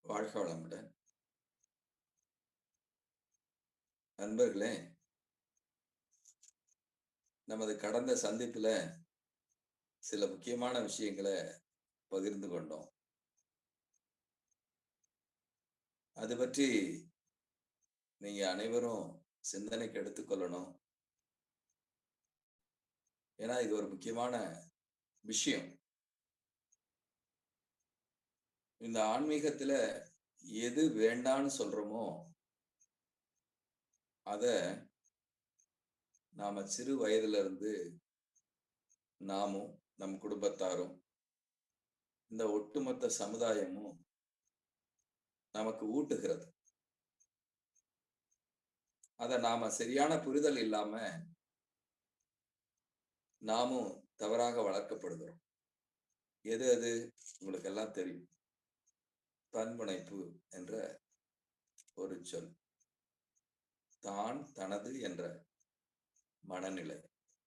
வாழ்க வளமுடன் நண்பர்களே நமது கடந்த சந்திப்புல சில முக்கியமான விஷயங்களை பகிர்ந்து கொண்டோம் அது பற்றி நீங்க அனைவரும் சிந்தனைக்கு எடுத்துக்கொள்ளணும் ஏன்னா இது ஒரு முக்கியமான விஷயம் இந்த ஆன்மீகத்துல எது வேண்டான்னு சொல்றோமோ அத நாம சிறு வயதுல இருந்து நாமும் நம் குடும்பத்தாரும் இந்த ஒட்டுமொத்த சமுதாயமும் நமக்கு ஊட்டுகிறது அத நாம சரியான புரிதல் இல்லாம நாமும் தவறாக வளர்க்கப்படுகிறோம் எது அது உங்களுக்கு எல்லாம் தெரியும் தன்முனைப்பு என்ற ஒரு சொல் தான் தனது என்ற மனநிலை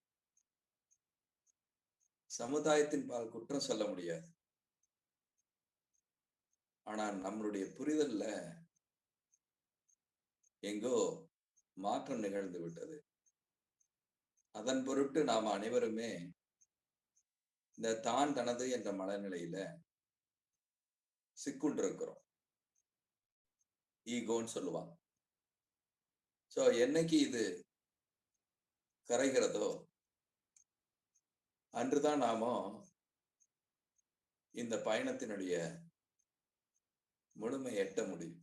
சமுதாயத்தின் பால் குற்றம் சொல்ல முடியாது ஆனா நம்மளுடைய புரிதல்ல எங்கோ மாற்றம் நிகழ்ந்து விட்டது அதன் பொருட்டு நாம் அனைவருமே இந்த தான் தனது என்ற மனநிலையில சிக்குண்டிருக்கிறோம் ஈகோன்னு சொல்லுவாங்க சோ என்னைக்கு இது கரைகிறதோ அன்றுதான் நாம இந்த பயணத்தினுடைய முழுமை எட்ட முடியும்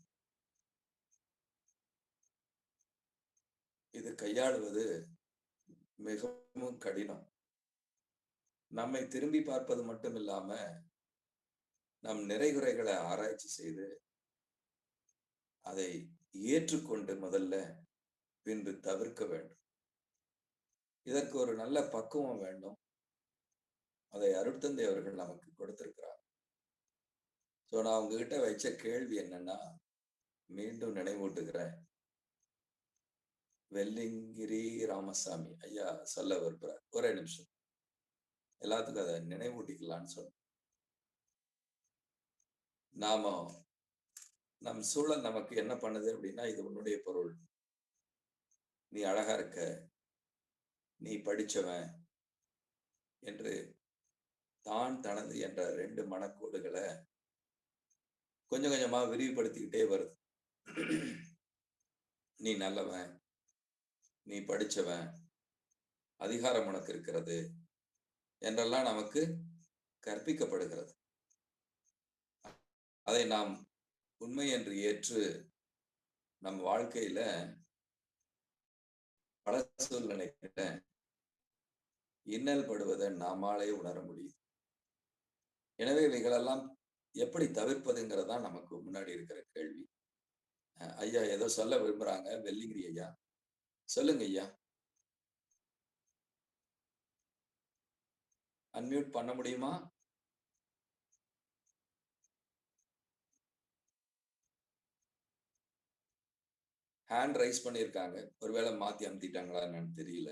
இது கையாளுவது மிகவும் கடினம் நம்மை திரும்பி பார்ப்பது மட்டும் இல்லாம நம் நிறைகுறைகளை ஆராய்ச்சி செய்து அதை ஏற்றுக்கொண்டு முதல்ல பின்பு தவிர்க்க வேண்டும் இதற்கு ஒரு நல்ல பக்குவம் வேண்டும் அதை அருட்தந்தை அவர்கள் நமக்கு கொடுத்திருக்கிறார் சோ நான் உங்ககிட்ட வச்ச கேள்வி என்னன்னா மீண்டும் நினைவூட்டுகிறேன் வெள்ளிங்கிரி ராமசாமி ஐயா சொல்ல விரும்புறார் ஒரே நிமிஷம் எல்லாத்துக்கும் அதை நினைவூட்டிக்கலான்னு சொன்ன நாம நம் சூழல் நமக்கு என்ன பண்ணுது அப்படின்னா இது உன்னுடைய பொருள் நீ அழகா இருக்க நீ படிச்சவன் என்று தான் தனது என்ற ரெண்டு மனக்கோடுகளை கொஞ்சம் கொஞ்சமா விரிவுபடுத்திக்கிட்டே வருது நீ நல்லவன் நீ படிச்சவன் அதிகாரம் உனக்கு இருக்கிறது என்றெல்லாம் நமக்கு கற்பிக்கப்படுகிறது அதை நாம் உண்மை என்று ஏற்று நம் வாழ்க்கையில பல சூழ்நிலைகள இன்னல் படுவதை நாமாலே உணர முடியும் எனவே இவைகளெல்லாம் எப்படி தவிர்ப்பதுங்கிறதா நமக்கு முன்னாடி இருக்கிற கேள்வி ஐயா ஏதோ சொல்ல விரும்புறாங்க வெள்ளிங்கிரி ஐயா சொல்லுங்க ஐயா அன்மியூட் பண்ண முடியுமா ஹேண்ட் ரைஸ் பண்ணியிருக்காங்க ஒருவேளை மாத்தி அமுத்திட்டாங்களா என்னன்னு தெரியல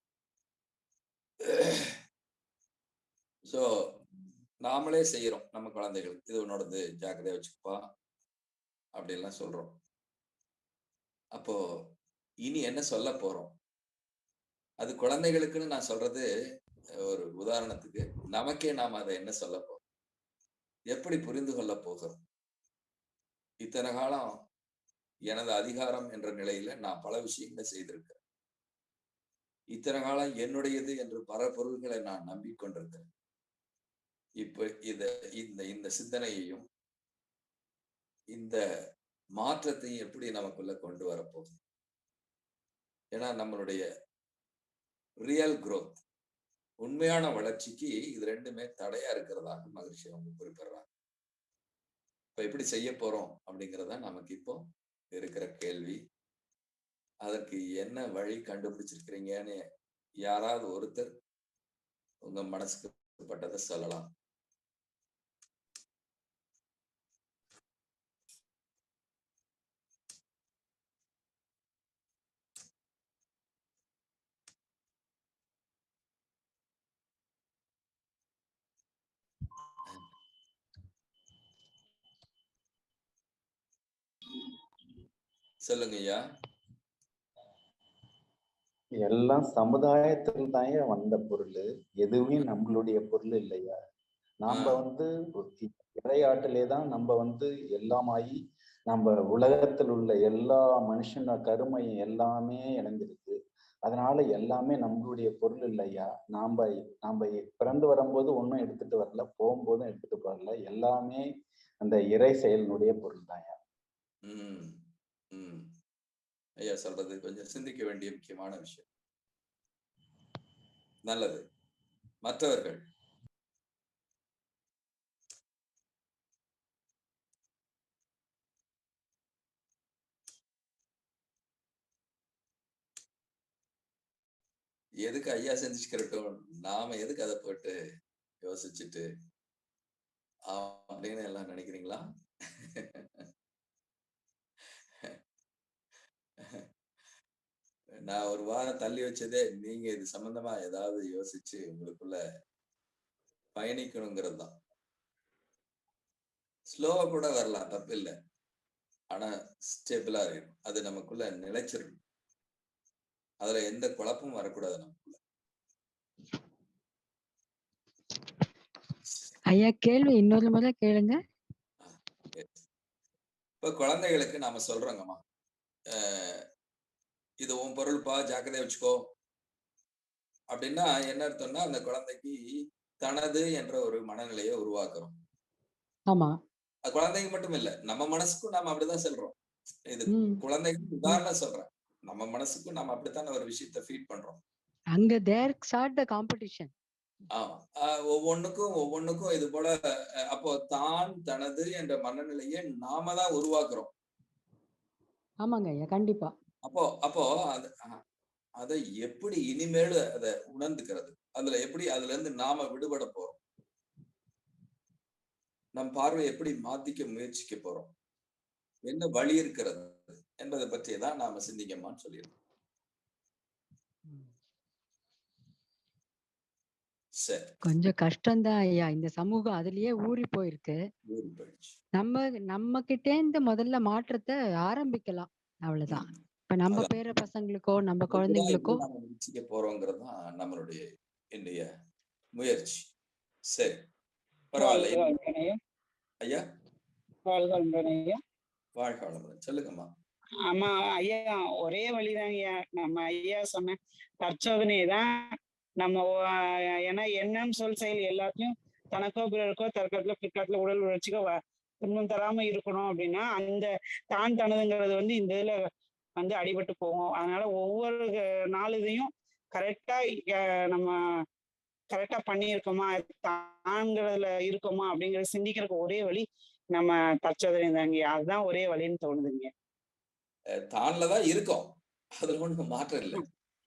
சோ நாமளே செய்யறோம் நம்ம குழந்தைகளுக்கு இது உன்னோடது ஜாக்கிரதையா வச்சுக்கப்பா அப்படின்லாம் சொல்றோம் அப்போ இனி என்ன சொல்ல போறோம் அது குழந்தைகளுக்குன்னு நான் சொல்றது ஒரு உதாரணத்துக்கு நமக்கே நாம் அதை என்ன சொல்ல போறோம் எப்படி புரிந்து கொள்ள போகிறோம் இத்தனை காலம் எனது அதிகாரம் என்ற நிலையில நான் பல விஷயங்களை செய்திருக்கிறேன் இத்தனை காலம் என்னுடையது என்று பல பொருள்களை நான் நம்பிக்கொண்டிருக்கிறேன் இப்ப இத இந்த இந்த சிந்தனையையும் இந்த மாற்றத்தையும் எப்படி நமக்குள்ள கொண்டு வரப்போகுது ஏன்னா நம்மளுடைய ரியல் குரோத் உண்மையான வளர்ச்சிக்கு இது ரெண்டுமே தடையா இருக்கிறதாக மகிழ்ச்சி அவங்க குறிப்பிடுறாங்க இப்ப எப்படி செய்ய போறோம் அப்படிங்கிறத நமக்கு இப்போ இருக்கிற கேள்வி அதற்கு என்ன வழி கண்டுபிடிச்சிருக்கிறீங்கன்னு யாராவது ஒருத்தர் உங்க மனசுக்கு பட்டதை சொல்லலாம் சொல்லுங்க ஐயா எல்லாம் சமுதாயத்தில் தான் வந்த பொருள் எதுவுமே நம்மளுடைய பொருள் இல்லையா நாம ஆ. வந்து இறையாட்டிலே தான் நம்ம வந்து எல்லாமாயி நம்ம உலகத்தில் உள்ள எல்லா மனுஷன கருமையும் எல்லாமே இணைந்திருக்கு அதனால எல்லாமே நம்மளுடைய பொருள் இல்லையா நாம நாம பிறந்து வரும்போது ஒன்றும் எடுத்துட்டு வரல போகும்போதும் எடுத்துட்டு வரல எல்லாமே அந்த இறை செயலினுடைய பொருள் தான் ம் ம் ஐயா சொல்றது கொஞ்சம் சிந்திக்க வேண்டிய முக்கியமான விஷயம் நல்லது மற்றவர்கள் எதுக்கு ஐயா செஞ்சுக்கிறட்டும் நாம எதுக்கு அதை போட்டு யோசிச்சுட்டு அப்படின்னு எல்லாம் நினைக்கிறீங்களா நான் ஒரு வாரம் தள்ளி வச்சதே நீங்க இது சம்பந்தமா ஏதாவது யோசிச்சு உங்களுக்குள்ள பயணிக்கணுங்கிறது தான் ஸ்லோவா கூட வரலாம் தப்பு இல்லை ஆனா ஸ்டேபிளா இருக்கணும் அது நமக்குள்ள நிலைச்சிருக்கணும் அதுல எந்த குழப்பமும் வரக்கூடாது நமக்குள்ள ஐயா கேள்வி இன்னொரு முறை கேளுங்க இப்ப குழந்தைகளுக்கு நாம சொல்றோங்கம்மா அஹ் இது உன் பொருள்பா ஜாக்கிரதையா வச்சுக்கோ அப்படின்னா என்ன அர்த்தம்னா அந்த குழந்தைக்கு தனது என்ற ஒரு மனநிலையை உருவாக்குறோம் ஆமா அது குழந்தைங்க மட்டும் இல்ல நம்ம மனசுக்கும் நாம அப்படிதான் சொல்றோம் இது ம் குழந்தைங்க உதாரணம் சொல்றேன் நம்ம மனசுக்கும் நாம அப்படித்தான ஒரு விஷயத்த ஃபீட் பண்றோம் அங்க தேர் ஸ்டார்ட் த காம்படிஷன் ஆமா ஆஹ் ஒவ்வொன்றுக்கும் ஒவ்வொன்றுக்கும் இது போல அஹ் அப்போ தான் தனது என்ற மனநிலையை நாம தான் உருவாக்குறோம் ஆமாங்க ஐயா கண்டிப்பா அப்போ அப்போ அது அஹ் அதை எப்படி இனிமேல் அதை உணர்ந்துக்கிறது அதுல எப்படி அதுல இருந்து நாம விடுபட போறோம் நம் பார்வை எப்படி மாத்திக்க முயற்சிக்க போறோம் என்ன வழி இருக்கிறது என்பதை பற்றி தான் நாம சிந்திக்கமான்னு சொல்லியிருக்கோம் சரி கொஞ்சம் கஷ்டம்தான் ஐயா இந்த சமூகம் அதுலயே ஊறி போயிருக்கு ஊறி போயிடுச்சு நம்ம நம்ம கிட்டே இருந்து முதல்ல மாற்றத்தை ஆரம்பிக்கலாம் அவ்வளவுதான் ம். இப்ப நம்ம அதான். பேர பசங்களுக்கோ நம்ம இதுதான் குழந்தைங்களுக்கோ எப்படி நாம முயற்சிக்க போறோங்கிறது தான் நம்மளுடைய இன்றைய முயற்சி சரி பரவாயில்ல வாழ்க வளமுடன் ஐயா வாழ்க வளமுடன் ஐயா வாழ்க வளமுடன் சொல்லுங்கம்மா ஆமா ஐயா ஒரே வழிதாங்க ஐயா நம்ம ஐயா சொன்ன தற்சோதனை தான் நம்ம ஓ- ஏன்னா எண்ணம் சொல் செயல் எல்லாத்தையும் தனக்கோ பிறருக்கோ தற்காலத்துல பிற்காலத்துல உடல் உழைச்சிக்கோ வ- துன்பம் தராம இருக்கணும் அப்படின்னா அந்த தான் தனதுங்கிறது வந்து இந்த இதுல வந்து அடிபட்டு போகும் அதனால ஒவ்வொரு க- நாள் இதையும் கரெக்டா நம்ம கரெக்டா பண்ணியிருக்கோமா தாங்கிறதுல இருக்கோமா அப்படிங்கறத சிந்திக்கிறதுக்கு ஒரே வழி நம்ம தற்சோதனை தாங்க அதுதான் ஒரே வழின்னு தோணுதுங்க அஹ் தான்ல தான் இருக்கோம் அதுல ஒண்ணும் மாற்றம் இல்லை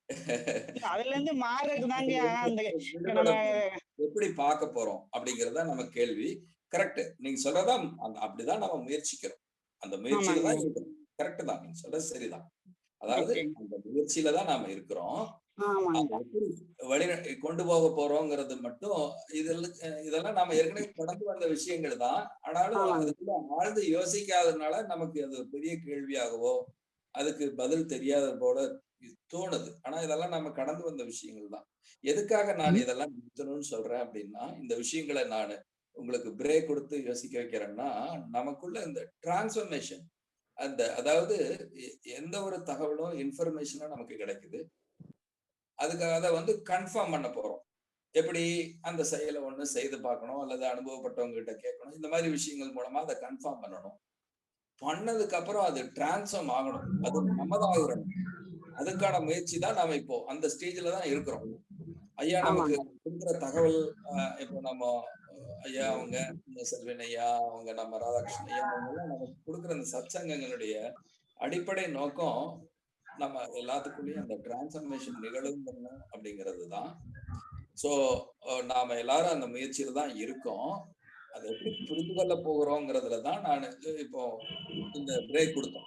அதுல இருந்து மாறதுக்கு தாங்க அந்த இப்ப நம்ம எப்படி பார்க்க போறோம் அப்படிங்கறத நம்ம கேள்வி கரெக்ட் நீங்க சொல்றதா அந்த அப்படிதான் நம்ம முயற்சிக்கிறோம் அந்த முயற்சியில தான் ஆமாங்க. இருக்கிறோம் கரெக்ட் தான் நீங்க சொல்றது சரிதான் அதாவது Okay. அந்த முயற்சியில தான் நாம இருக்கிறோம் ஆமாங்க அதை எப்படி வழி கொண்டு போக போறோங்கிறது மட்டும் இதெல்லாம் இதெல்லாம் நாம ஏற்கனவே கடந்து வந்த விஷயங்கள் தான் ஆனாலும் ஆமாங்க. அதுக்குள்ள ஆழ்ந்து யோசிக்காதனால நமக்கு அது ஒரு பெரிய கேள்வியாகவோ அதுக்கு பதில் தெரியாத போல தோணுது ஆனா இதெல்லாம் நம்ம கடந்து வந்த விஷயங்கள் தான் எதுக்காக நான் இதெல்லாம் நிறுத்தணும்னு சொல்றேன் அப்படின்னா இந்த விஷயங்களை நான் உங்களுக்கு பிரேக் கொடுத்து யோசிக்க வைக்கிறேன்னா நமக்குள்ள இந்த டிரான்ஸ்ஃபர்மேஷன் அந்த அதாவது எ- எந்த ஒரு தகவலும் இன்ஃபர்மேஷனும் நமக்கு கிடைக்குது அதுக்கு அதை வந்து கன்ஃபார்ம் பண்ண போறோம் எப்படி அந்த செயலை ஒண்ணு செய்து பார்க்கணும் அல்லது அனுபவப்பட்டவங்க கிட்ட கேட்கணும் இந்த மாதிரி விஷயங்கள் மூலமா அதை கன்ஃபார்ம் பண்ணணும் பண்ணதுக்கு அப்புறம் அது டிரான்ஸ்ஃபார்ம் ஆகணும் அது நம்மதாகிறோம் அதுக்கான முயற்சி தான் நாம இப்போ அந்த ஸ்டேஜ்ல தான் இருக்கிறோம் ஐயா நமக்கு கொடுக்குற தகவல் அஹ், இப்போ நம்ம அஹ், ஐயா அவங்க இந்த செல்வன் ஐயா அவங்க நம்ம ராதாகிருஷ்ணன் ஐயா அவங்க எல்லாம் நமக்கு கொடுக்குற அந்த சத்சங்கங்களுடைய அடிப்படை நோக்கம் நம்ம எல்லாத்துக்குள்ளேயும் அந்த டிரான்ஸ்ஃபர்மேஷன் நிகழும் அப்படிங்கிறது தான் ஸோ நாம எல்லாரும் அந்த முயற்சியில தான் இருக்கோம் அதை எப்படி புரிந்து கொள்ள போகிறோங்கிறதுல தான் நான் இப்போ இந்த பிரேக் கொடுத்தோம்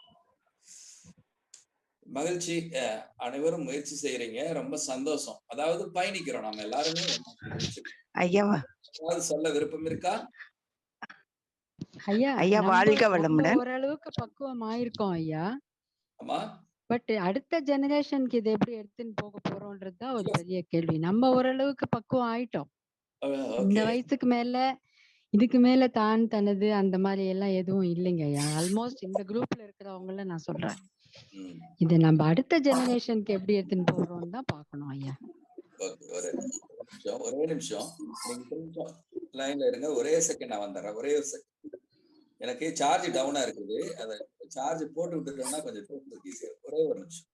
மகிழ்ச்சி அஹ், அனைவரும் முயற்சி செய்யறீங்க ரொம்ப சந்தோஷம் அதாவது பயணிக்கிறோம் நம்ம எல்லாருமே ஐயாவா ஏதாவது சொல்ல விருப்பம் இருக்கா ஐயா ஐயா, நம்ம- வாழ்க நம்ம வளமுடன். ஓரளவுக்கு பக்குவம் ஆயிருக்கோம் ஐயா ஆமா பட் அடுத்த ஜெனரேஷனுக்கு இதை எப்படி எடுத்துன்னு போக போறோம்ன்றது தான் ஒரு பெரிய கேள்வி நம்ம ஓரளவுக்கு பக்குவம் ஆயிட்டோம் இந்த ஓகே வயசுக்கு மேல இதுக்கு மேல தான் தனது அந்த மாதிரி எல்லாம் எதுவும் இல்லைங்க ஐயா ஆல்மோஸ்ட் இந்த குரூப்ல இருக்கிறவங்கள நான் சொல்றேன் இது நம்ம அடுத்த ஜெனரேஷனுக்கு எப்படி எடுத்துன்னு போறோம்னு தான் பார்க்கணும் ஐயா ஓகே ஒரு நிமிஷம் ஒரே நிமிஷம் நீங்க கொஞ்சம் லைன்ல இருங்க ஒரே செகண்ட் நான் வந்துடுறேன் ஒரே ஒரு செகண்ட் எனக்கு சார்ஜ் டவுனா இருக்குது அதை சார்ஜ் போட்டு விட்டுட்டோம்னா கொஞ்சம் பேசுறதுக்கு ஈஸியா ஒரே ஒரு நிமிஷம்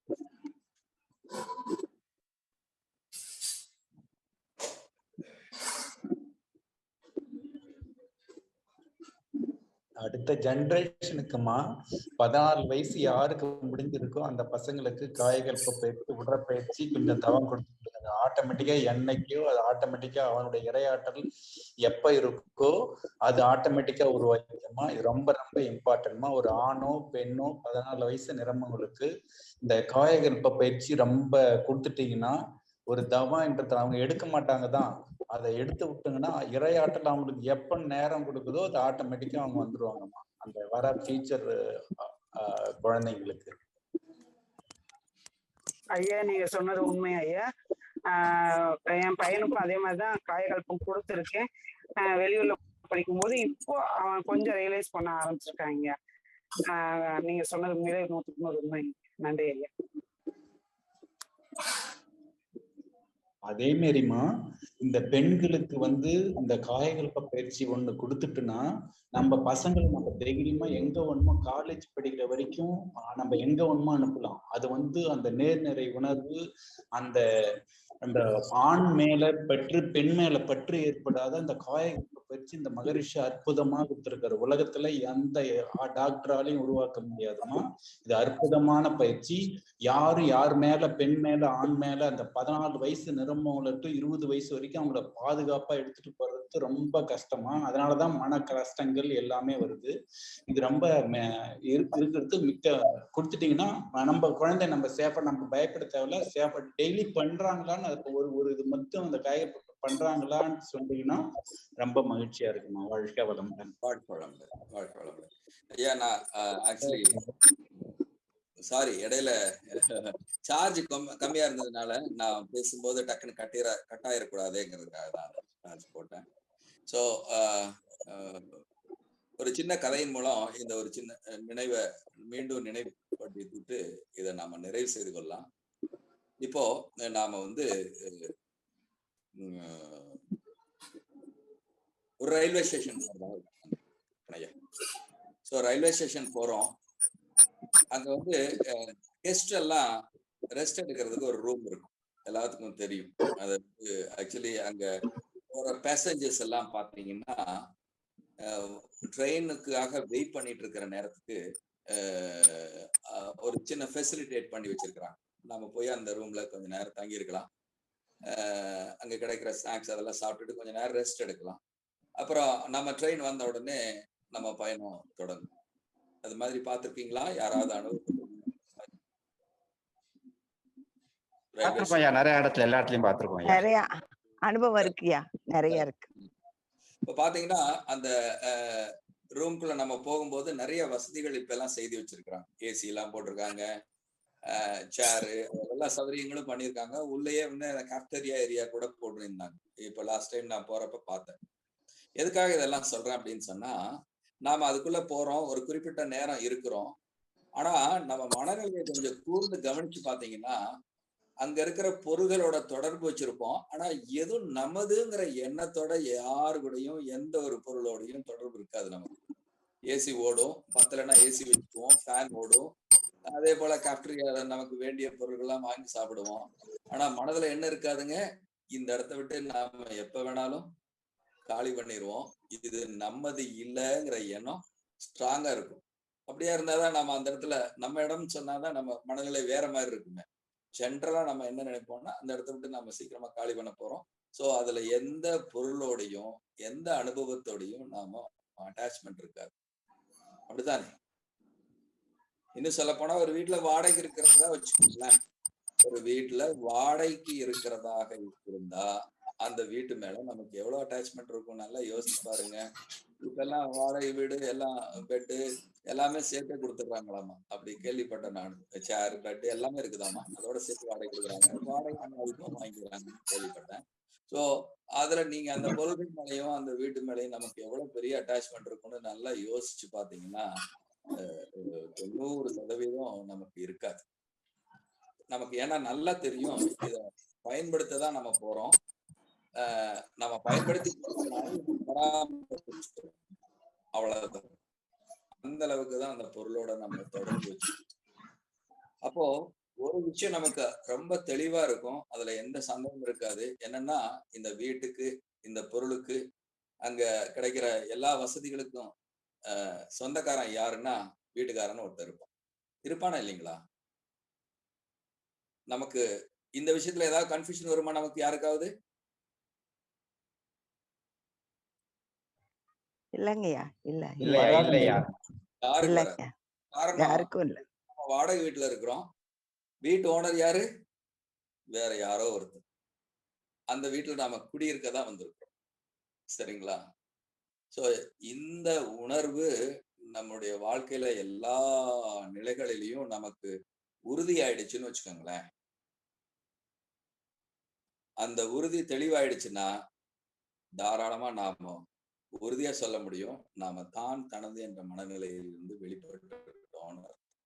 அடுத்த ஜெனரேஷனுக்குமா பதினாலு வயசு யாருக்கு முடிஞ்சிருக்கோ அந்த பசங்களுக்கு காய்கல்ப பயிற்சி உடற்பயிற்சி கொஞ்சம் தவம் கொடுத்துருக்காங்க ஆட்டோமேட்டிக்கா என்னைக்கோ அது ஆட்டோமேட்டிக்கா அவனுடைய இரையாற்றல் எப்ப இருக்கோ அது ஆட்டோமேட்டிக்கா உருவாக்கிக்குமா இது ரொம்ப ரொம்ப இம்பார்ட்டன்ட்மா ஒரு ஆணோ பெண்ணோ பதினாலு வயசு நிரம்பவங்களுக்கு இந்த காயகல்ப பயிற்சி ரொம்ப கொடுத்துட்டீங்கன்னா ஒரு தவம்ன்றது அவங்க எடுக்க மாட்டாங்க தான் அதை எடுத்து விட்டுங்கன்னா இரையாற்றல் அவங்களுக்கு எப்ப நேரம் கொடுக்குதோ அது ஆட்டோமேட்டிக்கா அவங்க வந்துருவாங்கம்மா அந்த வர ஃபியூச்சர் குழந்தைங்களுக்கு ஐயா நீங்க சொன்னது உண்மை ஐயா ஆஹ் என் பையனுக்கும் அதே மாதிரிதான் காயகல்பம் கொடுத்துருக்கேன் ஆஹ் வெளியூர்ல படிக்கும்போது இப்போ அவன் கொஞ்சம் ரியலைஸ் பண்ண ஆரம்பிச்சிருக்காங்க ஆஹ் நீங்க சொன்னது உண்மையிலே நூற்றுக்கு நூறு உண்மை நன்றி ஐயா அதே மாரிமா இந்த பெண்களுக்கு வந்து இந்த காயகல்ப பயிற்சி ஒண்ணு கொடுத்துட்டுனா நம்ம பசங்களை நம்ம தைரியமா எங்க வேணுமோ காலேஜ் படிக்கிற வரைக்கும் ஆஹ் நம்ம எங்க வேணுமோ அனுப்பலாம் அது வந்து அந்த நேர்நிறை உணர்வு அந்த அந்த ஆண் மேல பற்று பெண் மேல பற்று ஏற்படாத அந்த காயகல்ப பயிற்சி இந்த மகரிஷி அற்புதமா கொடுத்திருக்காரு உலகத்துல எந்த டாக்டராலையும் உருவாக்க முடியாதுமா இது அற்புதமான பயிற்சி யாரு யார் மேல பெண் மேல ஆண் மேல அந்த பதினாலு வயசு நிரம்பவங்கள டு இருபது வயசு வரைக்கும் அவங்கள பாதுகாப்பா எடுத்துட்டு போறது ரொம்ப கஷ்டமா அதனாலதான் மன கஷ்டங்கள் எல்லாமே வருது இது ரொம்ப ம- இருக்கு- இருக்கிறது மிக்க கொடுத்துட்டீங்கன்னா நம்ம குழந்தை நம்ம சேஃபா நம்ம பயப்பட தேவையில்ல சேஃபா டெய்லி பண்றாங்களான்னு அதுக்கு ஒரு ஒரு இது மட்டும் அந்த காய பண்றாங்களான்னு சொன்னீங்கன்னா ரொம்ப மகிழ்ச்சியா இருக்குமா வாழ்க்கை வளமுடன் வாழ்க்கை வளமுடன் வாழ்க்கை வளமுடன் ஐயா நான் ஆக்சுவலி சாரி இடையில சார்ஜ் கம்மியா இருந்ததுனால நான் பேசும்போது டக்குன்னு கட்டிர கட் ஆயிடக்கூடாதுங்கிறதுக்காக தான் சார்ஜ் போட்டேன் ஸோ ஒரு சின்ன கதையின் மூலம் இந்த ஒரு சின்ன அஹ், நினைவை மீண்டும் நினைவுபடுத்திட்டு இதை நாம நிறைவு செய்து கொள்ளலாம் இப்போ அஹ், நாம வந்து அஹ், உம், ஒரு ரயில்வே ஸ்டேஷன் ஐயா ஸோ ரயில்வே ஸ்டேஷன் போறோம் அங்க வந்து கெஸ்ட் எல்லாம் ரெஸ்ட் எடுக்கிறதுக்கு ஒரு ரூம் இருக்கும் எல்லாத்துக்கும் தெரியும் அது ஆக்சுவலி அங்க போற பேசஞ்சர்ஸ் எல்லாம் பாத்தீங்கன்னா ட்ரெயினுக்காக வெயிட் பண்ணிட்டு இருக்கிற நேரத்துக்கு அஹ், அஹ், ஒரு சின்ன ஃபெசிலிட்டேட் பண்ணி வச்சிருக்கிறாங்க நம்ம போய் அந்த ரூம்ல கொஞ்ச நேரம் தங்கி இருக்கலாம் அஹ், அங்க கிடைக்கிற ஸ்நாக்ஸ் அதெல்லாம் சாப்பிட்டுட்டு கொஞ்ச நேரம் ரெஸ்ட் எடுக்கலாம் அப்புறம் நம்ம ட்ரெயின் வந்த உடனே நம்ம பயணம் தொடங்கும் அது மாதிரி பார்த்திருக்கீங்களா யாராவது அனுபவம் பார்த்திருக்கோம் ஐயா நிறைய இடத்துல எல்லா இடத்துலயும் பார்த்திருக்கோம் ஐயா நிறைய அனுபவம் இருக்குயா நிறைய இருக்கு இப்ப பாத்தீங்கன்னா அந்த ரூம்குள்ள நம்ம போகும்போது நிறைய வசதிகள் இப்ப எல்லாம் செய்து வச்சிருக்கிறாங்க ஏசி எல்லாம் போட்டிருக்காங்க சேரு எல்லா சௌகரியங்களும் பண்ணியிருக்காங்க உள்ளேயே வந்து கேப்டரியா ஏரியா கூட போட்டிருந்தாங்க இப்ப லாஸ்ட் டைம் நான் போறப்ப பார்த்தேன் எதுக்காக இதெல்லாம் சொல்றேன் அப்படின்னு சொன்னா நாம அதுக்குள்ள போறோம் ஒரு குறிப்பிட்ட நேரம் இருக்கிறோம் ஆனா நம்ம மனநிலையை கொஞ்சம் கூர்ந்து கவனிச்சு பாத்தீங்கன்னா அங்க இருக்கிற பொருள்களோட தொடர்பு வச்சிருப்போம் ஆனா எதுவும் நமதுங்கிற எண்ணத்தோட யாரு கூடயும் எந்த ஒரு பொருளோடையும் தொடர்பு இருக்காது நமக்கு ஏசி ஓடும் பத்தலைன்னா ஏசி வச்சுக்குவோம் ஃபேன் ஓடும் அதே போல கேப்டரியால நமக்கு வேண்டிய பொருட்கள்லாம் வாங்கி சாப்பிடுவோம் ஆனா மனதுல என்ன இருக்காதுங்க இந்த இடத்த விட்டு நாம எப்ப வேணாலும் காலி பண்ணிடுவோம் இது நம்மது இல்லைங்கிற எண்ணம் ஸ்ட்ராங்கா இருக்கும் அப்படியா இருந்தாதான் நம்ம அந்த இடத்துல நம்ம இடம்னு சொன்னாதான் நம்ம மனநிலை வேற மாதிரி இருக்குங்க ஜென்ரலா நம்ம என்ன நினைப்போம்னா அந்த இடத்த விட்டு நம்ம சீக்கிரமா காலி பண்ண போறோம் சோ அதுல எந்த பொருளோடையும் எந்த அனுபவத்தோடையும் நாம அட்டாச்மெண்ட் இருக்காது அப்படித்தானே இன்னும் சொல்ல போனா ஒரு வீட்டுல வாடகைக்கு இருக்கிறதா வச்சுக்கோங்களேன் ஒரு வீட்டுல வாடகைக்கு இருக்கிறதாக இருந்தா அந்த வீட்டு மேல நமக்கு எவ்வளவு அட்டாச்மெண்ட் இருக்கும் நல்லா யோசிச்சு பாருங்க இப்பெல்லாம் வாடகை வீடு எல்லாம் பெட்டு எல்லாமே சேர்த்தே கொடுத்துட்றாங்களாமா அப்படி கேள்விப்பட்டேன் நான் சேர் பெட் எல்லாமே இருக்குதாமா அதோட சேர்த்து வாடகை கொடுக்குறாங்க வாடகை அதிகமாக வாங்கிக்கிறாங்கன்னு கேள்விப்பட்டேன் ஸோ அதுல நீங்க அந்த பொருள்கள் மேலேயும் அந்த வீட்டு மேலேயும் நமக்கு எவ்வளவு பெரிய அட்டாச்மெண்ட் இருக்கும்னு நல்லா யோசிச்சு பாத்தீங்கன்னா அஹ், அஹ், தொண்ணூறு சதவீதம் நமக்கு இருக்காது நமக்கு ஏன்னா நல்லா தெரியும் இத பயன்படுத்த தான் நம்ம போறோம் அஹ், நம்ம பயன்படுத்தி பராமரிச்சுக்கணும். அவ்வளவுதான் அந்த அளவுக்கு தான் அந்த பொருளோட நம்ம தொடர்பு வச்சு அப்போ ஒரு விஷயம் நமக்கு ரொம்ப தெளிவா இருக்கும் அதுல எந்த சந்தேகமும் இருக்காது என்னன்னா இந்த வீட்டுக்கு இந்த பொருளுக்கு அங்க கிடைக்கிற எல்லா வசதிகளுக்கும் அஹ், சொந்தக்காரன் யாருன்னா வீட்டுக்காரன்னு ஒருத்தர் இருப்பான் இருப்பானா இல்லைங்களா நமக்கு இந்த விஷயத்துல ஏதாவது கன்ஃபியூஷன் வருமா நமக்கு யாருக்காவது இல்லைங்கய்யா இல்ல இல்ல இல்லையா இல்லையா யாருக்கு வராது. இல்லைங்க காரணம் யாருக்கும் இல்ல நம்ம வாடகை வீட்டுல இருக்கிறோம் வீட்டு ஓனர் யாரு வேற யாரோ ஒருத்தர் அந்த வீட்டுல நாம குடியிருக்க தான் வந்திருக்கிறோம் சரிங்களா சோ இந்த உணர்வு நம்முடைய வாழ்க்கையில எல்லா நிலைகளிலையும் நமக்கு உறுதியாயிடுச்சுன்னு வச்சுக்கோங்களேன் அந்த உறுதி தெளிவாயிடுச்சுன்னா தாராளமா நாம உறுதியா சொல்ல முடியும் நாம தான் தனது என்ற மனநிலையிலிருந்து வெளிப்பட்டு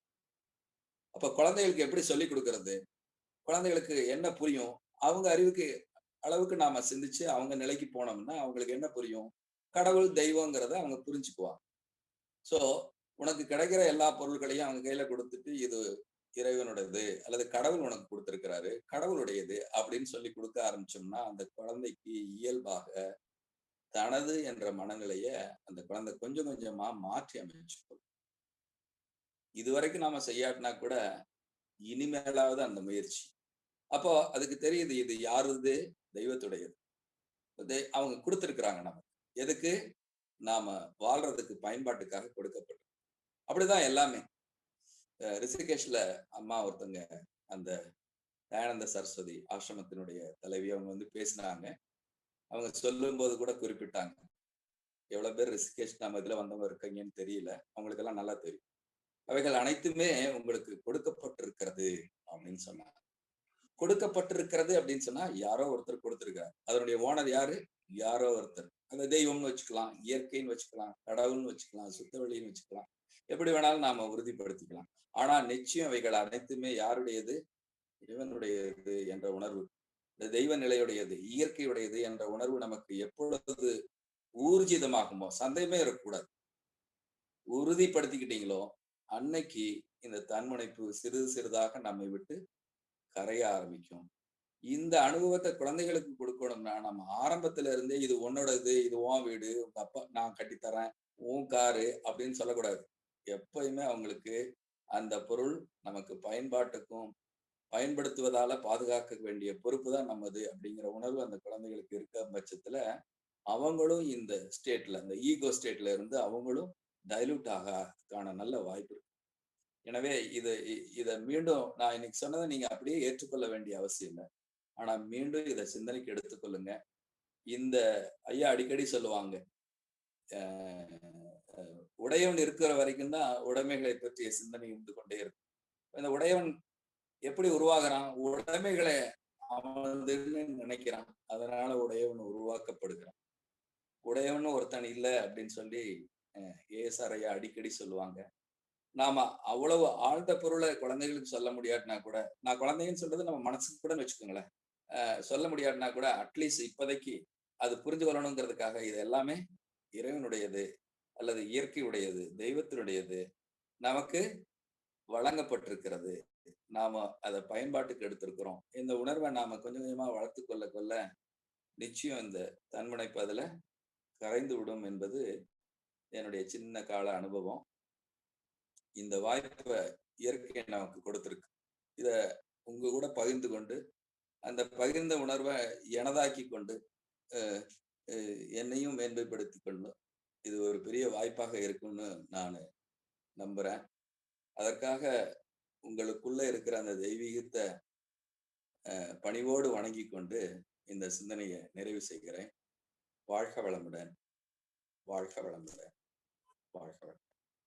அப்ப குழந்தைகளுக்கு எப்படி சொல்லி கொடுக்கறது குழந்தைகளுக்கு என்ன புரியும் அவங்க அறிவுக்கு அளவுக்கு நாம சிந்திச்சு அவங்க நிலைக்கு போனோம்னா அவங்களுக்கு என்ன புரியும் கடவுள் தெய்வங்கிறத அவங்க புரிஞ்சுக்குவாங்க சோ உனக்கு கிடைக்கிற எல்லா பொருட்களையும் அவங்க கையில கொடுத்துட்டு இது இறைவனுடையது அல்லது கடவுள் உனக்கு கொடுத்திருக்கிறாரு கடவுளுடையது அப்படின்னு சொல்லி கொடுக்க ஆரம்பிச்சோம்னா அந்த குழந்தைக்கு இயல்பாக தனது என்ற மனநிலைய அந்த குழந்தை கொஞ்சம் கொஞ்சமா மாற்றி அமைச்சுக்கும் இதுவரைக்கும் நாம செய்யாட்டினா கூட இனிமேலாவது அந்த முயற்சி அப்போ அதுக்கு தெரியுது இது யாருது தெய்வத்துடையது தெய்- அவங்க கொடுத்துருக்குறாங்க நமக்கு எதுக்கு நாம வாழ்றதுக்கு பயன்பாட்டுக்காக கொடுக்கப்பட்டது அப்படிதான் எல்லாமே அஹ் ரிஷிகேஷ்ல அம்மா ஒருத்தங்க அந்த தயானந்த சரஸ்வதி ஆசிரமத்தினுடைய தலைவி அவங்க வந்து பேசினாங்க அவங்க சொல்லும்போது கூட குறிப்பிட்டாங்க எவ்வளவு பேர் ரிஷிகேஷ் நம்ம இதுல வந்தவங்க இருக்கீங்கன்னு தெரியல அவங்களுக்கு எல்லாம் நல்லா தெரியும் அவைகள் அனைத்துமே உங்களுக்கு கொடுக்கப்பட்டிருக்கிறது அப்படின்னு சொன்னாங்க கொடுக்கப்பட்டிருக்கிறது அப்படின்னு சொன்னா யாரோ ஒருத்தர் கொடுத்திருக்காரு அதனுடைய ஓனர் யாரு யாரோ ஒருத்தர் அந்த தெய்வம்னு வச்சுக்கலாம் இயற்கைன்னு வச்சுக்கலாம் கடவுள்னு வச்சுக்கலாம் சுத்தவெளின்னு வச்சுக்கலாம் எப்படி வேணாலும் நாம உறுதிப்படுத்திக்கலாம் ஆனா நிச்சயம் அவைகள் அனைத்துமே யாருடையது இறைவனுடையது என்ற உணர்வு இந்த தெய்வ நிலையுடையது இயற்கையுடையது என்ற உணர்வு நமக்கு எப்பொழுது ஊர்ஜிதமாகுமோ சந்தேகமே இருக்கக்கூடாது உறுதிப்படுத்திக்கிட்டீங்களோ அன்னைக்கு இந்த தன்முனைப்பு சிறிது சிறிதாக நம்மை விட்டு கரைய ஆரம்பிக்கும் இந்த அனுபவத்தை குழந்தைகளுக்கு கொடுக்கணும்னா நம்ம ஆரம்பத்துல இருந்தே இது உன்னோடது இது உன் வீடு உங்க அப்பா நான் கட்டித்தரேன் உன் காரு அப்படின்னு சொல்லக்கூடாது எப்பயுமே அவங்களுக்கு அந்த பொருள் நமக்கு பயன்பாட்டுக்கும் பயன்படுத்துவதால பாதுகாக்க வேண்டிய பொறுப்பு தான் நமது அப்படிங்கிற உணர்வு அந்த குழந்தைகளுக்கு இருக்க பட்சத்துல அவங்களும் இந்த ஸ்டேட்ல அந்த ஈகோ ஸ்டேட்ல இருந்து அவங்களும் டைலூட் ஆகான நல்ல வாய்ப்பு இருக்கு எனவே இது இ- இத மீண்டும் நான் இன்னைக்கு சொன்னதை நீங்க அப்படியே ஏற்றுக்கொள்ள வேண்டிய அவசியம் இல்லை ஆனா மீண்டும் இதை சிந்தனைக்கு எடுத்துக்கொள்ளுங்க இந்த ஐயா அடிக்கடி சொல்லுவாங்க அஹ் அஹ் உடையவன் இருக்கிற வரைக்கும் தான் உடைமைகளை பற்றிய சிந்தனை இருந்து கொண்டே இருக்கும் இந்த உடையவன் எப்படி உருவாகிறான் உடைமைகளை அவன் நினைக்கிறான் அதனால உடையவன் உருவாக்கப்படுகிறான் உடையவன் ஒருத்தன் இல்லை அப்படின்னு சொல்லி ஏஎஸ்ஆர் ஐயா அடிக்கடி சொல்லுவாங்க நாம அவ்வளவு ஆழ்ந்த பொருளை குழந்தைகளுக்கு சொல்ல முடியாட்டினா கூட நான் குழந்தைங்கன்னு சொல்றது நம்ம மனசுக்கு கூட வச்சுக்கோங்களேன் அஹ் சொல்ல முடியாட்டினா கூட அட்லீஸ்ட் இப்போதைக்கு அது புரிஞ்சு வரணுங்கிறதுக்காக இது எல்லாமே இறைவனுடையது அல்லது இயற்கையுடையது தெய்வத்தினுடையது நமக்கு வழங்கப்பட்டிருக்கிறது நாம அதை பயன்பாட்டுக்கு எடுத்திருக்கிறோம் இந்த உணர்வை நாம கொஞ்சம் கொஞ்சமா வளர்த்து கொள்ள கொள்ள நிச்சயம் இந்த தன்முனைப்பு அதுல கரைந்து விடும் என்பது என்னுடைய சின்ன கால அனுபவம் இந்த வாய்ப்பை இயற்கை நமக்கு கொடுத்திருக்கு இத உங்க கூட பகிர்ந்து கொண்டு அந்த பகிர்ந்த உணர்வை எனதாக்கி கொண்டு அஹ், அஹ், என்னையும் மேன்மைப்படுத்தி கொண்டு இது ஒரு பெரிய வாய்ப்பாக இருக்கும்னு நான் நம்புறேன் அதற்காக உங்களுக்குள்ள இருக்கிற அந்த தெய்வீகத்தை அஹ், பணிவோடு வணங்கி கொண்டு இந்த சிந்தனையை நிறைவு செய்கிறேன் வாழ்க வளமுடன் வாழ்க வளமுடன் வாழ்க வளம்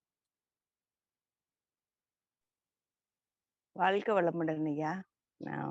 வாழ்க வளமுடன் ஐயா நான்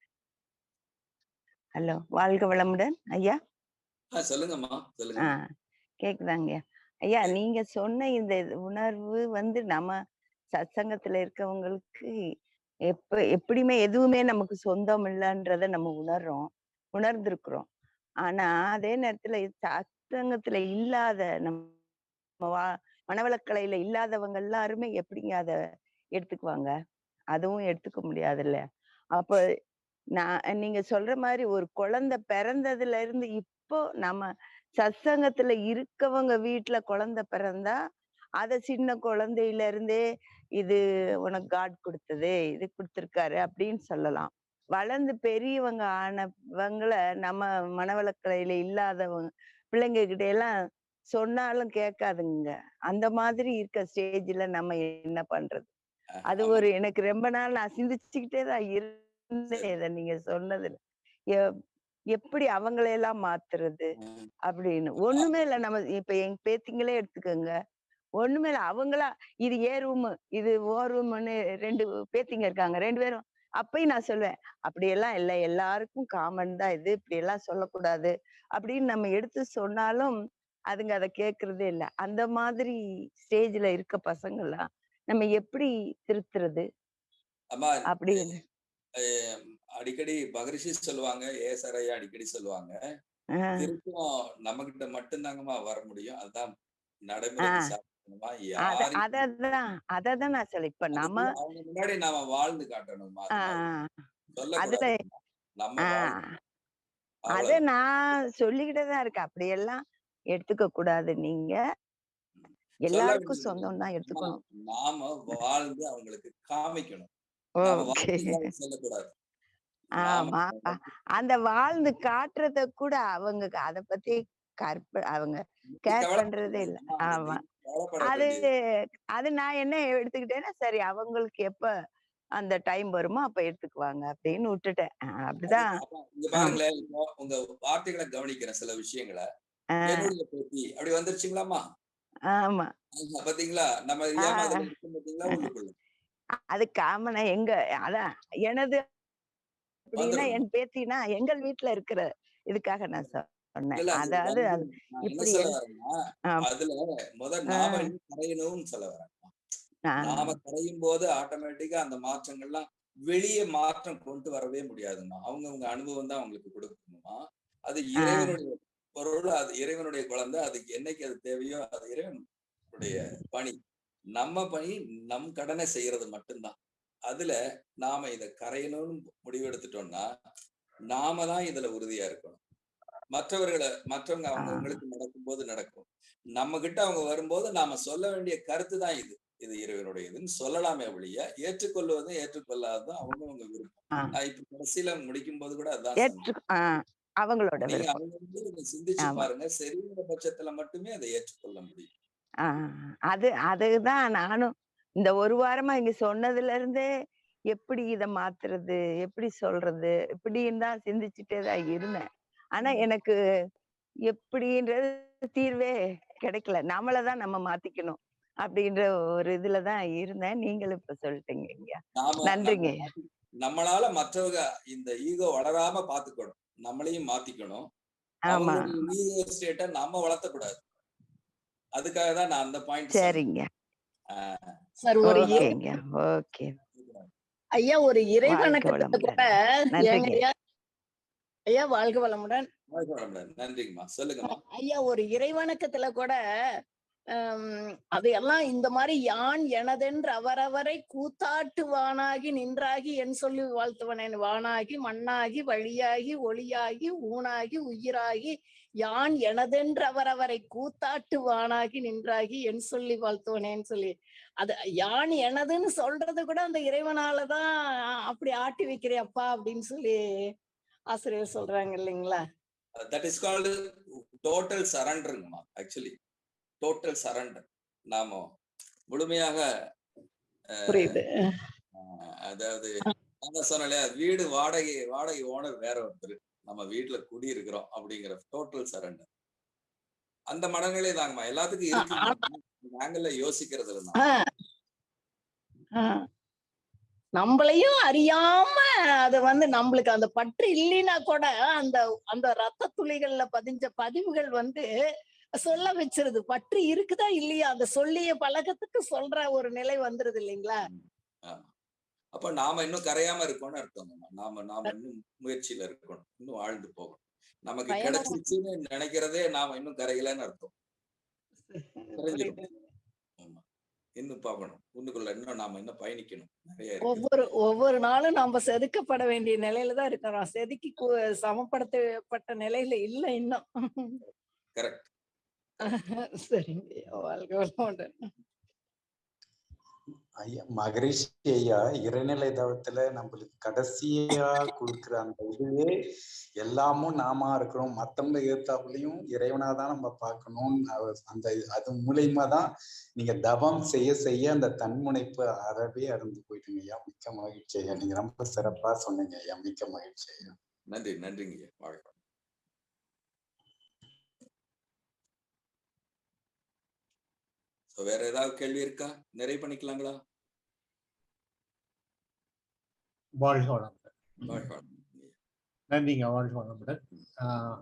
ஹலோ வாழ்க வளமுடன் ஐயா ஆ, சொல்லுங்கம்மா சொல்லுங்க ஆ கேக்குதாங்க ஐயா நீங்க சொன்ன இந்த இது உணர்வு வந்து நம்ம சத்சங்கத்துல இருக்கவங்களுக்கு எப்ப எப்படியுமே எதுவுமே நமக்கு சொந்தம் இல்லைன்றத நம்ம உணர்றோம் உணர்ந்திருக்கிறோம் ஆனா அதே நேரத்துல சத்சங்கத்துல இல்லாத நம்ம வா மனவளக்கலையில இல்லாதவங்க எல்லாருமே எப்படிங்க அத எடுத்துக்குவாங்க அதுவும் எடுத்துக்க முடியாதுல்ல அப்ப நான் நீங்க சொல்ற மாதிரி ஒரு குழந்தை பிறந்ததுல இருந்து இப்போ நம்ம சத்சங்கத்துல இருக்கவங்க வீட்டுல குழந்தை பிறந்தா அத சின்ன குழந்தையில இருந்தே இது உனக்கு காட் கொடுத்தது இது கொடுத்திருக்காரு அப்படின்னு சொல்லலாம் வளர்ந்து பெரியவங்க ஆனவங்கள நம்ம மனவளக்கலையில இல்லாதவங்க பிள்ளைங்க கிட்ட எல்லாம் சொன்னாலும் கேட்காதுங்க அந்த மாதிரி இருக்க ஸ்டேஜ்ல நம்ம என்ன பண்றது அது ஆமா. ஒரு எனக்கு ரொம்ப நாள் நான் சிந்திச்சுக்கிட்டே தான் இருந்தேன் இதை நீங்க சொன்னதுல எ- எப்படி அவங்களையெல்லாம் மாத்துறது ம். அப்படின்னு ஒண்ணுமே இல்ல நம்ம இப்ப எங்க பேத்திங்களே எடுத்துக்கோங்க ஒண்ணுமே இல்ல அவங்களா இது ஏ ரூம் இது ஓ ரூம்னு ரெண்டு பேத்திங்க இருக்காங்க ரெண்டு பேரும் அப்பயும் நான் சொல்லுவேன் அப்படியெல்லாம் இல்ல எல்லாருக்கும் காமன் தான் இது இப்படி எல்லாம் சொல்லக்கூடாது அப்படின்னு நம்ம எடுத்து சொன்னாலும் அதுங்க அதை கேக்குறதே இல்ல அந்த மாதிரி ஸ்டேஜ்ல இருக்க பசங்கெல்லாம் நம்ம எப்படி திருத்துறது அம்மா அப்படின்னு அஹ், அடிக்கடி மகரிஷி சொல்லுவாங்க ஏசரையா அடிக்கடி சொல்லுவாங்க ஆஹ் திருப்பம் நம்ம கிட்ட மட்டும்தாங்கம்மா வர முடியும் அதுதான் நடைமுறைக்கு ஆ. சாத்தியமா அத யாரையும் அததான் அததான் நான் சொல்ல இப்ப நம்ம அதுக்கு அவங்க முன்னாடி நாம வாழ்ந்து காட்டணும்மா அது மாதிரி. ஆஹ் சொல்லக்கூடாது நம்ம ஆஹ் வாழ்ந்து அத அவ்வளவுதான். நான் சொல்லிக்கிட்டே தான் இருக்கேன் அப்படியெல்லாம் எடுத்துக்க கூடாது நீங்க எல்லாருக்கும் வேண்டியது சொந்தம் தான் எடுத்துக்கணும் நாம வாழ்ந்து அவங்களுக்கு காமிக்கணும் நாம ஓகே வாழ்ந்து சொல்லக்கூடாது நாம ஆமா அந்த வாழ்ந்து காட்டுறத கூட அவங்க அத பத்தி கற்ப அவங்க கேர் கவலைப்பட பண்றதே இல்ல வேண்டியது. ஆமா கவலைப்பட அது வேண்டியது. அது நான் என்ன எடுத்துக்கிட்டேன்னா சரி அவங்களுக்கு எப்ப அந்த டைம் வருமோ அப்ப எடுத்துக்குவாங்க அப்படின்னு விட்டுட்டேன் ஆஹ் அப்படிதான் அப்ப இங்க பாருங்களேன் இப்போ உங்க வார்த்தைகளை கவனிக்கிறேன் சில விஷயங்களை ஆஹ் என்னுடைய பேத்தி அப்படி வந்துருச்சுங்களாமா ஆமா ஆமா, பாத்தீங்களா நம்ம ஏமா அதுல இருக்கு பாத்தீங்களா உள்ளுக்குள்ள அது காமனா எங்க அதான் எனது அப்படின்னா வந்துரும். என் பேத்தினா எங்கள் வீட்டுல இருக்கிற இதுக்காக நான் சொன்னேன் இல்ல, அது அதாவது அது வந்துரும். நான் என்ன இப்படி சொல்ல எல்- வரேன்னா ஆம். அதுல முதல் ஆ. நாம இன்னும் கரையணும்னு சொல்ல வரேன் ஆஹ் நாம கரையும் போது ஆட்டோமேட்டிக்கா அந்த மாற்றங்கள்லாம் வெளியே மாற்றம் கொண்டு வரவே முடியாதும்மா அவங்கவங்க அனுபவம் தான் அவங்களுக்கு கொடுக்கணுமா அது இறைவனுடைய பொருள் அது இறைவனுடைய குழந்தை அதுக்கு என்னைக்கு அது தேவையோ அது இறைவனுடைய பணி நம்ம பணி நம் கடனை செய்யறது மட்டும்தான் அதுல நாம இத கரையணும்னு முடிவெடுத்துட்டோம்னா நாம தான் இதுல உறுதியா இருக்கணும் மற்றவர்களை மற்றவங்க அவங்கவுங்களுக்கு நடக்கும்போது நடக்கும் நம்ம கிட்ட அவங்க வரும்போது நாம சொல்ல வேண்டிய கருத்து தான் இது இது இறைவனுடைய இதுன்னு சொல்லலாமே ஒழிய ஏற்றுக்கொள்வதும் ஏற்றுக்கொள்ளாததும் அவங்கவங்க ஆ. விருப்பம் நான் இப்ப கடைசியில முடிக்கும் போது கூட அதான் சொன்னேன். ஏற்று ஆஹ் அவங்களோட நீங்க விருப்பம் அவங்க வந்து இதை சிந்திச்சு ஆமா. பாருங்க சரிங்கிற பட்சத்துல மட்டுமே அதை ஏற்றுக்கொள்ள முடியும் ஆஹ் அது அதுதான் நானும் இந்த ஒரு வாரமா இங்க சொன்னதுல இருந்தே எப்படி இத மாத்துறது எப்படி சொல்றது இப்படின்னு தான் சிந்திச்சுட்டே தான் இருந்தேன் ஆனா ம். எனக்கு எப்படின்றது தீர்வே கிடைக்கல நம்மளதான் நம்ம மாத்திக்கணும் அப்படின்ற ஒரு இதுலதான் இருந்தேன் நீங்களும் இப்ப சொல்லிட்டீங்க ஐயா நாம நன்றிங்க நம்ம மாத்தி- நம்மளால மற்றவங்க இந்த ஈகோ வளராம பாத்துக்கணும் நம்மளையும் மாத்திக்கணும் ஆமா அவங்களுடைய ஈகோ ஸ்டேட்டை நம்ம வளர்த்தக்கூடாது அதுக்காக தான் நான் அந்த பாயிண்ட் சரிங்க சார் ஒரு இறை- ஓகேங்க ஓகே ஐயா ஒரு இறை வாழ்க வணக்கத்துல வளமுடன். கூட நன்றிங்க. ஏங்க ஐயா ஐயா வாழ்க வளமுடன் நன்றிங்கம்மா சொல்லுங்கம்மா ஐயா ஒரு இறை வணக்கத்துல கூட ஹம், அதையெல்லாம் இந்த மாதிரி யான் எனதென்று அவரவரை கூத்தாட்டு வானாகி நின்றாகி என் சொல்லி வாழ்த்துவனேன் வானாகி மண்ணாகி வழியாகி ஒளியாகி ஊனாகி உயிராகி யான் எனதென்று அவரவரை கூத்தாட்டு வானாகி நின்றாகி என் சொல்லி வாழ்த்துவனேன்னு சொல்லி அது யான் எனதுன்னு சொல்றது கூட அந்த இறைவனாலதான் அப்படி ஆட்டி வைக்கிறேன் அப்பா அப்படின்னு சொல்லி ஆசிரியர் சொல்றாங்க இல்லைங்களா தட் இஸ் கால்டு டோட்டல் சரண்டருங்கம்மா ஆக்சுவலி டோட்டல் சரண்டர் நாம முழுமையாக புரியுது அஹ், அதாவது நான் சொன்னேன் இல்லையா, வீடு வாடகை வாடகை ஓனர் வேற ஒருத்தர் நம்ம வீட்டுல குடி இருக்கிறோம் அப்படிங்கிற டோட்டல் சரண்டர் அந்த மனநிலை தாங்கம்மா எல்லாத்துக்கும் ஆ, இருக்கு ஆங்கிள் யோசிக்கிறது இருந்தா ஆஹ் ஆஹ் நம்மளையும் அறியாம அது வந்து நம்மளுக்கு அந்த பற்று இல்லைன்னா கூட அந்த அந்த ரத்த துளிகள்ல பதிஞ்ச பதிவுகள் வந்து சொல்ல வச்சிருது பற்று இருக்குதா இல்லையா அந்த சொல்லிய பழக்கத்துக்கு சொல்ற ஒரு நிலை வந்துருது இல்லைங்களா ஆமா அப்ப நாம இன்னும் கரையாம இருக்கோம்னு அர்த்தம் நாம நாம இன்னும் முயற்சியில இருக்கணும் இன்னும் வாழ்ந்து போகணும் நமக்கு பயணம். கிடைச்சிச்சுன்னு நினைக்கிறதே நாம இன்னும் கரையலன்னு அர்த்தம் தெரிஞ்சிடும் புரியுது. ஆமா இன்னும் பார்க்கணும் உள்ளுக்குள்ள இன்னும் நாம இன்னும் பயணிக்கணும் நிறைய இருக்கு ஒவ்வொரு ஒவ்வொரு நாளும் நம்ம செதுக்கப்பட வேண்டிய நிலையில தான் இருக்கிறோம் செதுக்கி கு- சமப்படுத்தப்பட்ட நிலையில இல்ல இன்னும் கரெக்ட் சரிங்க வாழ்க வளமுடன் ஐயா மகரிஷி ஐயா இறைநிலை தவத்துல நம்மளுக்கு கடைசியா கொடுக்குற அந்த இதுவே எல்லாமும் நாமா இருக்கிறோம் மத்தவங்க ஏத்தாப்புலயும் இறைவனா தான் நம்ம பார்க்கணும்னு அவர் அந்த அது மூலியமா தான் நீங்க தவம் செய்ய செய்ய அந்த தன்முனைப்பு அறவே அறந்து போயிட்டுங்க ஐயா மிக்க மகிழ்ச்சி ஐயா நீங்க ரொம்ப சிறப்பா சொன்னீங்க ஐயா மிக்க மகிழ்ச்சி ஐயா நன்றி நன்றிங்க வாழ்க்கை So, வேற ஏதாவது கேள்வி இருக்கா நிறைவு பண்ணிக்கலாங்களா வாழ்க வளமுடன் வாழ்க வளமுடன். நன்றிங்க வாழ்க வளமுடன் ஆஹ்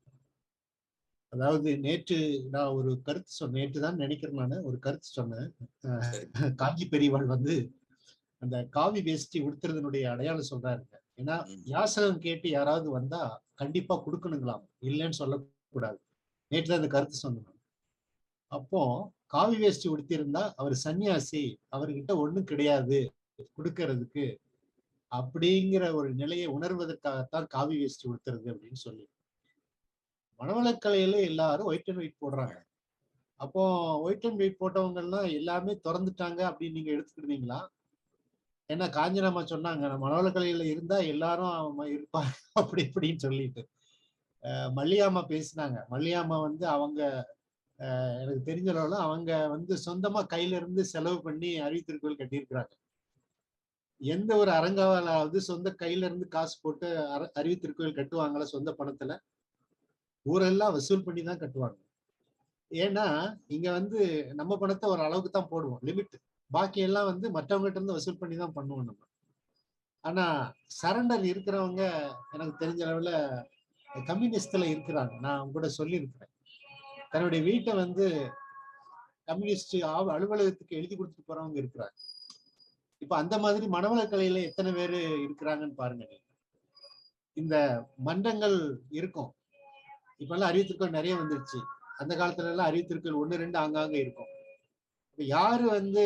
அதாவது நேற்று நான் ஒரு கருத்து சொன்னேன் நேற்று தான் நினைக்கிறேன் நான் ஒரு கருத்து சொன்னேன் ஆஹ் சரி. காஞ்சி பெரியவாள் வந்து அந்த காவி வேஷ்டி உடுத்துறதுனுடைய அடையாளம் சொல்றாருங்க ஏன்னா ம். யாசகம் கேட்டு யாராவது வந்தா கண்டிப்பா கொடுக்கணுங்களாம் இல்லைன்னு சொல்லக்கூடாது நேற்று அந்த கருத்து சொன்னேன் அப்போ காவி வேஷ்டி உடுத்தியிருந்தா அவர் சன்னியாசி அவர்கிட்ட ஒண்ணும் கிடையாது கொடுக்கறதுக்கு அப்படிங்கிற ஒரு நிலையை உணர்வதற்காகத்தான் காவி வேஷ்டி உடுத்துறது அப்படின்னு சொல்லி மனவளக்கலையில எல்லாரும் ஒயிட் அண்ட் ஒயிட் போடுறாங்க அப்போ ஒயிட் அண்ட் ஒயிட் போட்டவங்க எல்லாம் எல்லாமே திறந்துட்டாங்க அப்படின்னு நீங்க எடுத்துக்கிடுவீங்களா ஏன்னா காஞ்சனாமா சொன்னாங்க நம்ம மனவளக்கலையில இருந்தா எல்லாரும் அவன் இருப்பாங்க அப்படி இப்படின்னு சொல்லிட்டு அஹ் மல்லிகாமா பேசினாங்க மல்லிகாமா வந்து அவங்க அஹ் எனக்கு தெரிஞ்ச அளவுல அவங்க வந்து சொந்தமா கையில இருந்து செலவு பண்ணி அறிவித்திருக்கோள் கட்டியிருக்கிறாங்க எந்த ஒரு அரங்காவலாவது சொந்த கையில இருந்து காசு போட்டு அர- அறிவித்திருக்கோயில் கட்டுவாங்களா சொந்த பணத்துல ஊரெல்லாம் வசூல் பண்ணி தான் கட்டுவாங்க ஏன்னா இங்க வந்து நம்ம பணத்தை ஒரு அளவுக்கு தான் போடுவோம் லிமிட் பாக்கி எல்லாம் வந்து மற்றவங்ககிட்ட இருந்து வசூல் பண்ணி தான் பண்ணுவோம் நம்ம ஆனா சரண்டர் இருக்கிறவங்க எனக்கு தெரிஞ்ச அளவுல கம்யூனிஸ்ட்ல இருக்கிறாங்க நான் கூட சொல்லியிருக்கிறேன் தன்னுடைய வீட்டை வந்து கம்யூனிஸ்ட் ஆவ- அலுவலகத்துக்கு எழுதி கொடுத்துட்டு போறவங்க இருக்கிறாங்க இப்ப அந்த மாதிரி மனவளக்கலையில எத்தனை பேர் இருக்கிறாங்கன்னு பாருங்க நீங்க இந்த மன்றங்கள் இருக்கும் இப்ப எல்லாம் அறிவித்திருக்கோள் நிறைய வந்துருச்சு அந்த காலத்துல எல்லாம் அறிவித்திருக்கோள் ஒண்ணு ரெண்டு ஆங்காங்க இருக்கும் இப்ப யாரு வந்து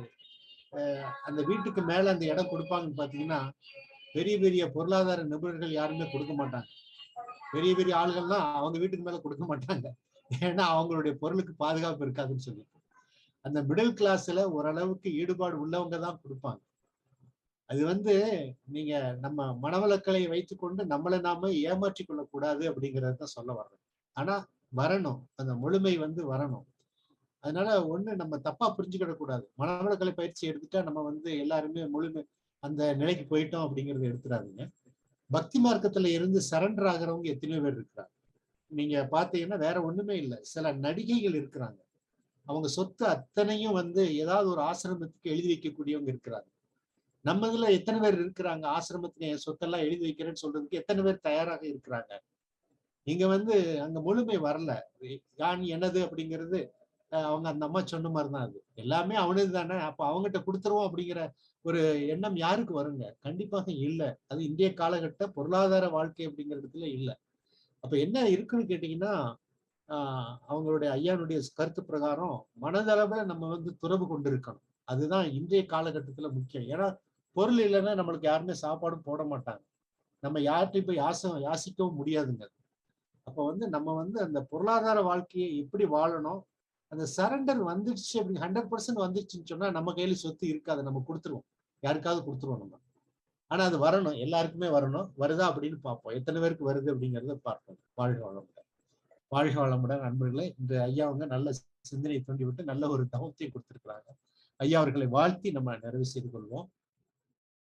அஹ், அந்த வீட்டுக்கு மேல அந்த இடம் கொடுப்பாங்கன்னு பாத்தீங்கன்னா பெரிய பெரிய பொருளாதார நிபுணர்கள் யாருமே கொடுக்க மாட்டாங்க பெரிய பெரிய ஆளுகள்லாம் அவங்க வீட்டுக்கு மேல கொடுக்க மாட்டாங்க ஏன்னா அவங்களுடைய பொருளுக்கு பாதுகாப்பு இருக்காதுன்னு சொல்லி அந்த மிடில் கிளாஸ்ல ஓரளவுக்கு ஈடுபாடு உள்ளவங்க தான் கொடுப்பாங்க அது வந்து நீங்க நம்ம மனவளக்கலை வைத்துக்கொண்டு நம்மளை நாம ஏமாற்றி கொள்ளக்கூடாது அப்படிங்கறத தான் சொல்ல வர்றேன் ஆனா வரணும் அந்த முழுமை வந்து வரணும் அதனால ஒண்ணு நம்ம தப்பா புரிஞ்சுக்கிட கூடாது மனவளக்கலை பயிற்சி எடுத்துட்டா நம்ம வந்து எல்லாருமே முழுமை அந்த நிலைக்கு போயிட்டோம் அப்படிங்கறத எடுத்துறாதீங்க பக்தி மார்க்கத்துல இருந்து சரண்டர் ஆகிறவங்க எத்தனையோ பேர் இருக்கிறாங்க நீங்க பாத்தீங்கன்னா வேற ஒண்ணுமே இல்லை சில நடிகைகள் இருக்கிறாங்க அவங்க சொத்து அத்தனையும் வந்து ஏதாவது ஒரு ஆசிரமத்துக்கு எழுதி வைக்கக்கூடியவங்க இருக்கிறாங்க நம்ம இதுல எத்தனை பேர் இருக்கிறாங்க ஆசிரமத்துக்கு என் சொத்தெல்லாம் எழுதி வைக்கிறேன்னு சொல்றதுக்கு எத்தனை பேர் தயாராக இருக்கிறாங்க இங்க வந்து அங்க முழுமை வரல யான் எனது அப்படிங்கிறது அஹ், அவங்க அந்த அம்மா சொன்ன மாதிரி தான் அது எல்லாமே அவனது தானே அப்ப அவங்ககிட்ட கொடுத்துருவோம் அப்படிங்கிற ஒரு எண்ணம் யாருக்கு வருங்க கண்டிப்பாக இல்லை அது இந்திய காலகட்ட பொருளாதார வாழ்க்கை அப்படிங்கிற இடத்துல இல்லை அப்ப என்ன இருக்குன்னு கேட்டீங்கன்னா ஆஹ் அவங்களுடைய ஐயானுடைய கருத்து பிரகாரம் மனதளவுல நம்ம வந்து துறவு கொண்டு இருக்கணும் அதுதான் இன்றைய காலகட்டத்துல முக்கியம் ஏன்னா பொருள் இல்லைன்னா நம்மளுக்கு யாருமே சாப்பாடும் போட மாட்டாங்க நம்ம யார்கிட்டயும் போய் யாசம் யாசிக்கவும் முடியாதுங்க அப்ப வந்து நம்ம வந்து அந்த பொருளாதார வாழ்க்கையை எப்படி வாழணும் அந்த சரண்டர் வந்துடுச்சு அப்படி ஹண்ட்ரட் பர்சன்ட் வந்துடுச்சுன்னு சொன்னா நம்ம கையில சொத்து இருக்காது நம்ம கொடுத்துருவோம் யாருக்காவது கொடுத்துருவோம் நம்ம ஆனா அது வரணும் எல்லாருக்குமே வரணும் வருதா அப்படின்னு பார்ப்போம் எத்தனை பேருக்கு வருது அப்படிங்கறத பார்ப்போம் வாழ்க வளமுடன் வாழ்க வளமுடன் நண்பர்களே இந்த ஐயா அவங்க நல்ல சிந்தனை தூண்டி விட்டு நல்ல ஒரு தவத்தை கொடுத்திருக்கிறாங்க ஐயா அவர்களை வாழ்த்தி நம்ம நிறைவு செய்து கொள்வோம்